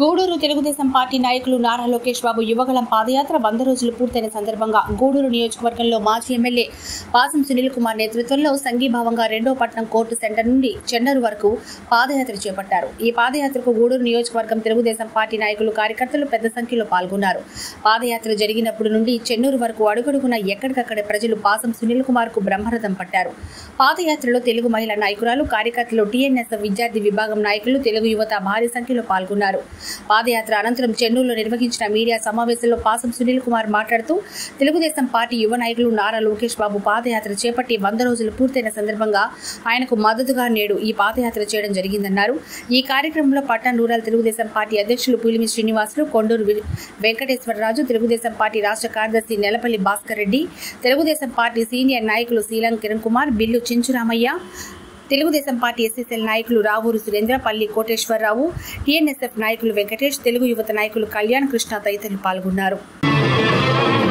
Gudur Telugu Desam party నాయకులు నారా లోకేష్ బాబు యువగళం పాదయాత్ర వంద రోజులు పూర్తయిన సందర్భంగా గూడూరు నియోజకవర్గంలో మాజీ ఎమ్మెల్యే పాసం సునీల్ కుమార్ నేతృత్వంలో సంఘీభావంగా రెండో పట్నం కోర్టు సెంటర్ నుండి చెన్నరు వరకు పాదయాత్ర చేపట్టారు ఈ పాదయాత్రకు గూడూరు నియోజకవర్గం తెలుగుదేశం పార్టీ నాయకులు కార్యకర్తలు పెద్ద సంఖ్యలో పాల్గొన్నారు పాదయాత్ర జరిగినప్పుడు నుండి చెన్నూరు వరకు అడుగడుగున ఎక్కడికక్కడే ప్రజలు పాసం సునీల్ కుమార్ కు బ్రహ్మరథం పట్టారు పాదయాత్రలో తెలుగు మహిళా నాయకురాలు కార్యకర్తలు టీఎన్ఎస్ విద్యార్థి విభాగం నాయకులు తెలుగు యువత భారీ సంఖ్యలో పాల్గొన్నారు పాదయాత్ర అనంతరం చెన్నూరులో నిర్వహించిన మీడియా సమావేశంలో పాసం సునీల్ కుమార్ మాట్లాడుతూ తెలుగుదేశం పార్టీ యువ నాయకులు నారా లోకేష్ బాబు పాదయాత్ర చేపట్టి వంద రోజులు పూర్తయిన సందర్భంగా ఆయనకు మద్దతుగా నేడు ఈ పాదయాత్ర చేయడం జరిగిందన్నారు ఈ కార్యక్రమంలో పట్టణ రూరల్ తెలుగుదేశం పార్టీ అధ్యక్షులు పులిమి శ్రీనివాసులు కొండూరు వి- వెంకటేశ్వరరాజు తెలుగుదేశం పార్టీ రాష్ట్ర కార్యదర్శి నెలపల్లి భాస్కర్ రెడ్డి తెలుగుదేశం పార్టీ సీనియర్ నాయకులు శీలం కిరణ్ కుమార్ బిల్లు చించురామయ్య తెలుగుదేశం పార్టీ ఎస్ఎస్ఎల్ నాయకులు రావూరు సురేంద్ర పల్లి కోటేశ్వరరావు టీఎన్ఎస్ఎఫ్ నాయకులు వెంకటేష్ తెలుగు యువత నాయకులు కళ్యాణ్ కృష్ణ తదితరులు పాల్గొన్నారు